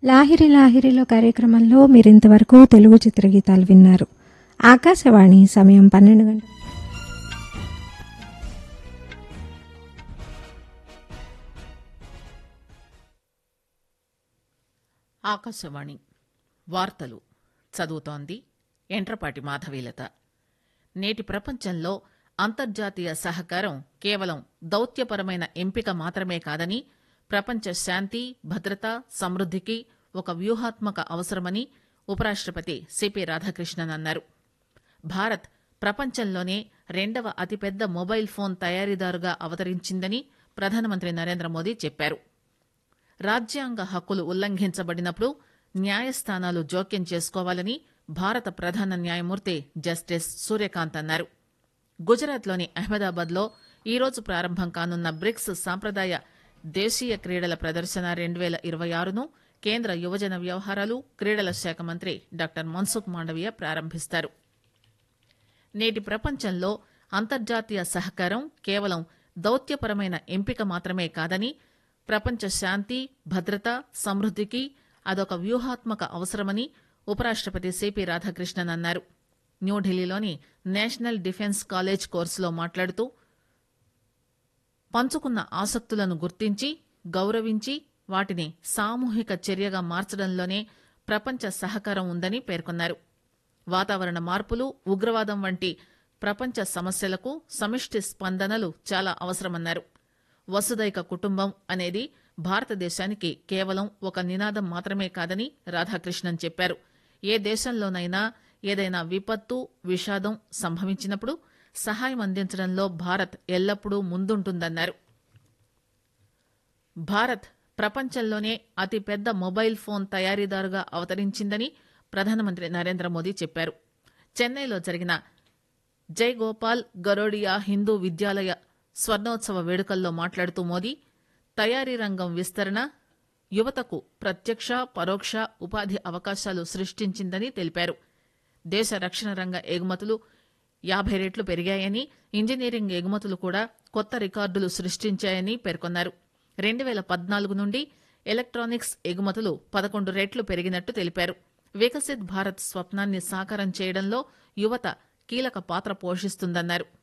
లాహిరి లాహిరిలో కార్యక్రమంలో మీరింతవరకు తెలుగు చిత్రగీతాలు విన్నారు ఆకాశవాణి సమయం పన్నెండు గంటల ఆకాశవాణి వార్తలు చదువుతోంది ఎంట్రపాటి మాధవీలత నేటి ప్రపంచంలో అంతర్జాతీయ సహకారం కేవలం దౌత్యపరమైన ఎంపిక మాత్రమే కాదని ప్రపంచ శాంతి భద్రత సమృద్దికి ఒక వ్యూహాత్మక అవసరమని ఉపరాష్టపతి సిపి రాధాకృష్ణన్ అన్నారు భారత్ ప్రపంచంలోనే రెండవ అతిపెద్ద మొబైల్ ఫోన్ తయారీదారుగా అవతరించిందని ప్రధానమంత్రి నరేంద్ర మోదీ చెప్పారు రాజ్యాంగ హక్కులు ఉల్లంఘించబడినప్పుడు న్యాయస్థానాలు జోక్యం చేసుకోవాలని భారత ప్రధాన న్యాయమూర్తి జస్టిస్ సూర్యకాంత్ అన్నారు గుజరాత్లోని అహ్మదాబాద్లో ఈరోజు ప్రారంభం కానున్న బ్రిక్స్ సాంప్రదాయ దేశీయ క్రీడల ప్రదర్శన రెండు వేల ఇరవై ఆరును కేంద్ర యువజన వ్యవహారాలు క్రీడల శాఖ మంత్రి డాక్టర్ మన్సుఖ్ మాండవీయ ప్రారంభిస్తారు నేటి ప్రపంచంలో అంతర్జాతీయ సహకారం కేవలం దౌత్యపరమైన ఎంపిక మాత్రమే కాదని ప్రపంచ శాంతి భద్రత సమృద్దికి అదొక వ్యూహాత్మక అవసరమని ఉపరాష్టపతి సిపి రాధాకృష్ణన్ అన్నారు న్యూఢిల్లీలోని నేషనల్ డిఫెన్స్ కాలేజ్ కోర్సులో మాట్లాడుతూ పంచుకున్న ఆసక్తులను గుర్తించి గౌరవించి వాటిని సామూహిక చర్యగా మార్చడంలోనే ప్రపంచ సహకారం ఉందని పేర్కొన్నారు వాతావరణ మార్పులు ఉగ్రవాదం వంటి ప్రపంచ సమస్యలకు సమిష్టి స్పందనలు చాలా అవసరమన్నారు వసుదైక కుటుంబం అనేది భారతదేశానికి కేవలం ఒక నినాదం మాత్రమే కాదని రాధాకృష్ణన్ చెప్పారు ఏ దేశంలోనైనా ఏదైనా విపత్తు విషాదం సంభవించినప్పుడు సహాయం అందించడంలో భారత్ ఎల్లప్పుడూ ముందుంటుందన్నారు భారత్ ప్రపంచంలోనే అతిపెద్ద మొబైల్ ఫోన్ తయారీదారుగా అవతరించిందని ప్రధానమంత్రి నరేంద్ర మోదీ చెప్పారు చెన్నైలో జరిగిన జైగోపాల్ గరోడియా హిందూ విద్యాలయ స్వర్ణోత్సవ వేడుకల్లో మాట్లాడుతూ మోదీ తయారీ రంగం విస్తరణ యువతకు ప్రత్యక్ష పరోక్ష ఉపాధి అవకాశాలు సృష్టించిందని తెలిపారు దేశ రక్షణ రంగ ఎగుమతులు యాభై రెట్లు పెరిగాయని ఇంజనీరింగ్ ఎగుమతులు కూడా కొత్త రికార్డులు సృష్టించాయని పేర్కొన్నారు రెండు వేల పద్నాలుగు నుండి ఎలక్ట్రానిక్స్ ఎగుమతులు పదకొండు రెట్లు పెరిగినట్టు తెలిపారు వికసిత్ భారత్ స్వప్నాన్ని సాకారం చేయడంలో యువత కీలక పాత్ర పోషిస్తుందన్నారు